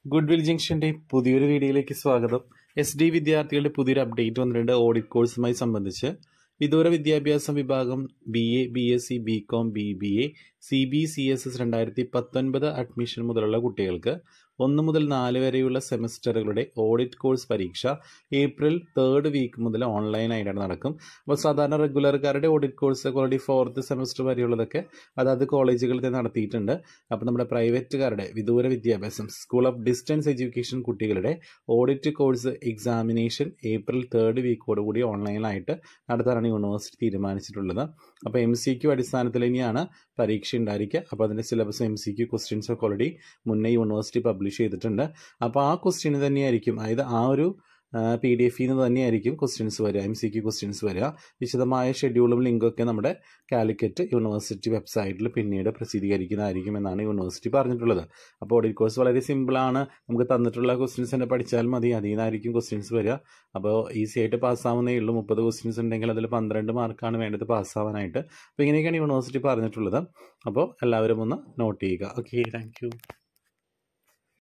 good will ജംഗ്ഷന്റെ പുതിയൊരു വീഡിയോയിലേക്ക് സ്വാഗതം എസ് ഡി വിദ്യാർത്ഥികളുടെ പുതിയൊരു അപ്ഡേറ്റ് വന്നിട്ടുണ്ട് ഓഡിറ്റ് കോഴ്സുമായി സംബന്ധിച്ച് വിദൂര വിദ്യാഭ്യാസ വിഭാഗം B A B S C B com B B A C B C S S രണ്ടായിരത്തി പത്തൊൻപത് അഡ്മിഷൻ മുതലുള്ള കുട്ടികൾക്ക് ഒന്ന് മുതൽ നാല് വരെയുള്ള സെമസ്റ്ററുകളുടെ ഓഡിറ്റ് കോഴ്സ് പരീക്ഷ ഏപ്രിൽ തേർഡ് വീക്ക് മുതൽ ഓൺലൈനായിട്ടാണ് നടക്കും അപ്പോൾ സാധാരണ റെഗുലർക്കാരുടെ audit course already fourth semester വരെയുള്ളതൊക്കെ അതാത് കോളേജുകളിൽ നടത്തിയിട്ടുണ്ട് അപ്പോൾ നമ്മുടെ പ്രൈവറ്റുകാരുടെ വിദൂര വിദ്യാഭ്യാസം സ്കൂൾ ഓഫ് ഡിസ്റ്റൻസ് എഡ്യൂക്കേഷൻ കുട്ടികളുടെ audit course examination April third വീക്കോടുകൂടി ഓൺലൈനായിട്ട് നടത്താനാണ് യൂണിവേഴ്സിറ്റി തീരുമാനിച്ചിട്ടുള്ളത് അപ്പോൾ എം സി ക്യു അടിസ്ഥാനത്തിൽ തന്നെയാണ് പരീക്ഷ ഉണ്ടായിരിക്കുക അപ്പോൾ അതിൻ്റെ syllabus M C Q questions ഒക്കെ ഓൾറെഡി മുന്നേ യൂണിവേഴ്സിറ്റി പബ്ലിഷ് ചെയ്തിട്ടുണ്ട് അപ്പോൾ ആ ക്വസ്റ്റ്യൻ തന്നെയായിരിക്കും അതായത് ആ ഒരു പി ഡി എഫിൽ നിന്ന് തന്നെയായിരിക്കും ക്വസ്റ്റ്യൻസ് വരിക എം സി ക്യു ക്വസ്റ്റ്യൻസ് വരിക വിശദമായ ഷെഡ്യൂളും ലിങ്കൊക്കെ നമ്മുടെ കാലിക്കറ്റ് യൂണിവേഴ്സിറ്റി വെബ്സൈറ്റിൽ പിന്നീട് പ്രസിദ്ധീകരിക്കുന്നതായിരിക്കും എന്നാണ് യൂണിവേഴ്സിറ്റി പറഞ്ഞിട്ടുള്ളത് അപ്പോൾ ഓഡിറ്റ് കോഴ്സ് വളരെ സിമ്പിളാണ് നമുക്ക് തന്നിട്ടുള്ള ക്വസ്റ്റ്യൻസ് തന്നെ പഠിച്ചാൽ മതി അതിൽ നിന്നായിരിക്കും ക്വസ്റ്റ്യൻസ് വരിക അപ്പോൾ ഈസി ആയിട്ട് പാസ്സാവുന്നേ ഉള്ളൂ മുപ്പത് ക്വസ്റ്റ്യൻസ് ഉണ്ടെങ്കിൽ അതിൽ പന്ത്രണ്ട് മാർക്കാണ് വേണ്ടത് പാസ്സാവാനായിട്ട് അപ്പോൾ ഇങ്ങനെയൊക്കെയാണ് യൂണിവേഴ്സിറ്റി പറഞ്ഞിട്ടുള്ളത് അപ്പോൾ എല്ലാവരും ഒന്ന് നോട്ട് ചെയ്യുക ഓക്കെ താങ്ക്